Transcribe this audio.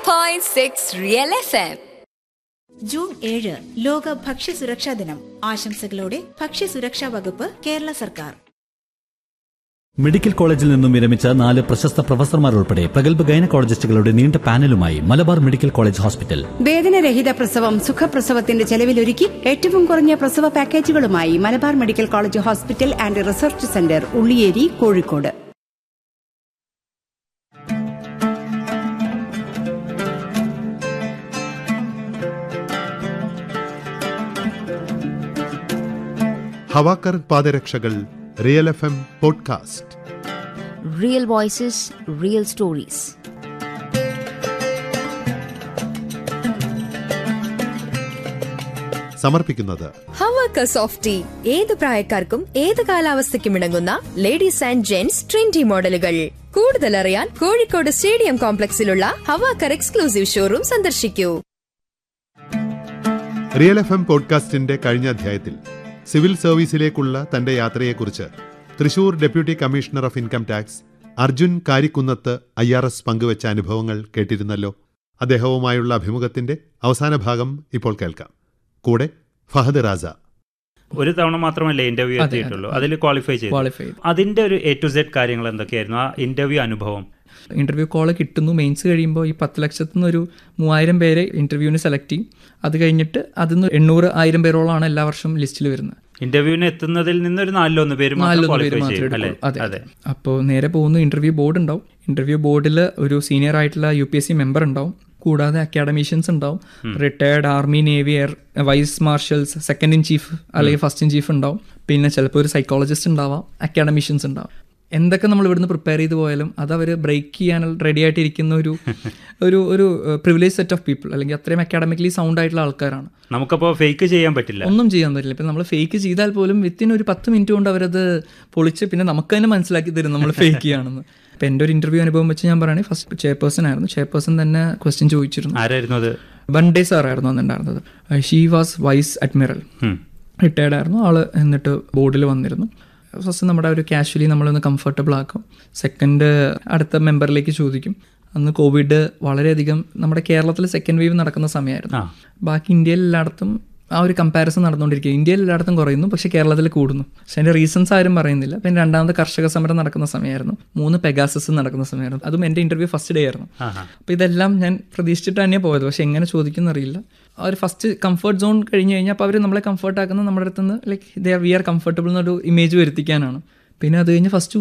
101.6 Real FM. June ഏഴ് ലോക ഭക്ഷ്യസുരക്ഷാ ദിനം ആശംസകളോടെ ഭക്ഷ്യസുരക്ഷാ വകുപ്പ് കേരള സർക്കാർ മെഡിക്കൽ കോളേജിൽ നിന്നും വിരമിച്ച നാല് പ്രശസ്ത പ്രൊഫസർമാർ ഉൾപ്പെടെ പ്രഗത്ഭ ഗൈനക്കോളജിസ്റ്റുകളുടെ നീണ്ട പാനലുമായി മലബാർ മെഡിക്കൽ കോളേജ് ഹോസ്പിറ്റൽ വേദനരഹിത പ്രസവം സുഖപ്രസവത്തിന്റെ ചെലവിലൊരുക്കി ഏറ്റവും കുറഞ്ഞ പ്രസവ പാക്കേജുകളുമായി Malabar medical college hospital and research centre Ulliyeri Kozhikode ഹവാക്കർ പാദരക്ഷകൾ real F M podcast Real voices, real stories. സമർപ്പിക്കുന്നത് ഹവാക്ക സോഫ്റ്റ് ടീ ഏത് പ്രായക്കാർക്കും ഏത് കാലാവസ്ഥയ്ക്കും ഇണങ്ങുന്ന ലേഡീസ് ആൻഡ് ജെന്റ്സ് ട്രെൻഡി മോഡലുകൾ കൂടുതൽ അറിയാൻ കോഴിക്കോട് സ്റ്റേഡിയം കോംപ്ലക്സിലുള്ള ഹവാക്കർ എക്സ്ക്ലൂസീവ് ഷോറൂം സന്ദർശിക്കൂ റിയൽ എഫ് എം പോഡ്കാസ്റ്റിന്റെ കഴിഞ്ഞ അധ്യായത്തിൽ സിവിൽ സർവീസിലേക്കുള്ള തന്റെ യാത്രയെക്കുറിച്ച് Thrissur deputy commissioner of income tax Arjun Karikkunnath I R S പങ്കുവച്ച അനുഭവങ്ങൾ കേട്ടിരുന്നല്ലോ അദ്ദേഹവുമായുള്ള അഭിമുഖത്തിന്റെ അവസാന ഭാഗം ഇപ്പോൾ കേൾക്കാം കൂടെ ഫഹദ് റാസ ഒരു തവണ മാത്രമല്ലേ ഇന്റർവ്യൂ അതെ, എത്തിയിട്ടുള്ളൂ അതെ. അതിൽ ക്വാളിഫൈ ചെയ്തു ക്വാളിഫൈ അതിന്റെ ഒരു എ ടു സെഡ് കാര്യങ്ങൾ എന്തൊക്കെയായിരുന്നു ആ ഇന്റർവ്യൂ അനുഭവം ഇന്റർവ്യൂ കോൾ കിട്ടുന്നു മെയിൻസ് കഴിയുമ്പോൾ ഈ പത്ത് ലക്ഷത്തു നിന്ന് ഒരു മൂവായിരം പേരെ ഇന്റർവ്യൂവിന് സെലക്ട് ചെയ്യും അത് കഴിഞ്ഞിട്ട് അതിൽ നിന്ന് എണ്ണൂറ് ആയിരം പേരോളമാണ് എല്ലാ വർഷവും ലിസ്റ്റിൽ വരുന്നത് ഇന്റർവ്യൂവിന് എത്തുന്നതിൽ നിന്ന് ഒരു നാലിലൊന്ന് പേര് മാത്രം നാലിലൊന്ന് പേര് ക്വാളിഫൈ മാത്രമേ ചെയ്യും അല്ലേ എടുക്കുള്ളൂ. അതെ അതെ അപ്പോൾ നേരെ പോകുന്നു ഇന്റർവ്യൂ ബോർഡ് ഉണ്ടാവും ഇന്റർവ്യൂ ബോർഡിൽ ഒരു സീനിയർ ആയിട്ടുള്ള U P S C member ഉണ്ടാവും കൂടാതെ അക്കാഡമീഷ്യൻസ് ഉണ്ടാവും retired army navy air vice marshals second in chief അല്ലെങ്കിൽ ഫസ്റ്റ് ഇൻ ചീഫ് ഉണ്ടാവും പിന്നെ ചിലപ്പോൾ ഒരു സൈക്കോളജിസ്റ്റ് ഉണ്ടാവാം അക്കാഡമീഷ്യൻസ് ഉണ്ടാവും എന്തൊക്കെ നമ്മൾ ഇവിടുന്ന് പ്രിപ്പയർ ചെയ്ത് പോയാലും അത് അവർ ബ്രേക്ക് ചെയ്യാൻ റെഡി ആയിട്ടിരിക്കുന്ന ഒരു ഒരു ഒരു പ്രിവിലേജ് സെറ്റ് ഓഫ് പീപ്പിൾ അല്ലെങ്കിൽ അത്രയും അക്കാഡമിക്കലി സൗണ്ട് ആയിട്ടുള്ള ആൾക്കാരാണ് നമുക്കപ്പോൾ ഫേക്ക് ചെയ്യാൻ പറ്റില്ല ഒന്നും ചെയ്യാൻ പറ്റില്ല ഇപ്പം നമ്മൾ ഫേക്ക് ചെയ്താൽ പോലും വിത്തിൻ ഒരു പത്ത് മിനിറ്റ് കൊണ്ട് അവരത് പൊളിച്ച് പിന്നെ നമുക്ക് തന്നെ മനസ്സിലാക്കി തരും നമ്മൾ ഫേക്ക് ചെയ്യാണെന്ന് ഇപ്പം എൻ്റെ ഒരു ഇൻ്റർവ്യൂ അനുഭവം വെച്ച് ഞാൻ പറയുകയാണെങ്കിൽ ഫസ്റ്റ് ചെയർപേഴ്സൺ ആയിരുന്നു ചെയർപേഴ്സൺ തന്നെ ക്വസ്റ്റ്യൻ ചോദിച്ചിരുന്നു ആരായിരുന്നു അത് വൺ ഡേ സാർ ആയിരുന്നു അന്നുണ്ടായിരുന്നത് ഷീ വാസ് വൈസ് അഡ്മിറൽ ഉം. റിട്ടയർഡ് ആയിരുന്നു ആള് എന്നിട്ട് ബോർഡിൽ വന്നിരുന്നു ഫസ്റ്റ് നമ്മുടെ ഒരു കാഷ്വലി നമ്മളൊന്ന് കംഫർട്ടബിൾ ആക്കും സെക്കൻഡ് അടുത്ത മെമ്പറിലേക്ക് ചോദിക്കും അന്ന് കോവിഡ് വളരെയധികം നമ്മുടെ കേരളത്തിൽ സെക്കൻഡ് വേവ് നടക്കുന്ന സമയമായിരുന്നു ആ. ബാക്കി ഇന്ത്യയിൽ എല്ലായിടത്തും ആ ഒരു കമ്പാരിസൺ നടന്നുകൊണ്ടിരിക്കുക ഇന്ത്യയിൽ എല്ലായിടത്തും കുറയുന്നു പക്ഷേ കേരളത്തിൽ കൂടുന്നു പക്ഷേ അതിൻ്റെ റീസൺസ് ആരും പറയുന്നില്ല പിന്നെ രണ്ടാമത് കർഷക സമരം നടക്കുന്ന സമയമായിരുന്നു മൂന്ന് പെഗാസസ് നടക്കുന്ന സമയമായിരുന്നു അതും എൻ്റെ ഇൻ്റർവ്യൂ ഫസ്റ്റ് ഡേ ആയിരുന്നു ആഹാ. അപ്പോൾ ഇതെല്ലാം ഞാൻ പ്രതീക്ഷിച്ചിട്ട് തന്നെയാണ് പോയത് പക്ഷെ എങ്ങനെ ചോദിക്കുന്ന അറിയില്ല ആ ഒരു ഫസ്റ്റ് കംഫർട്ട് സോൺ കഴിഞ്ഞ് കഴിഞ്ഞാൽ അപ്പോൾ അവർ നമ്മളെ കംഫർട്ട് ആക്കുന്ന നമ്മുടെ അടുത്ത് നിന്ന് like they are we are comfortable എന്നൊരു ഇമേജ് വരുത്തിക്കാനാണ് പിന്നെ അത് കഴിഞ്ഞ് ഫസ്റ്റ്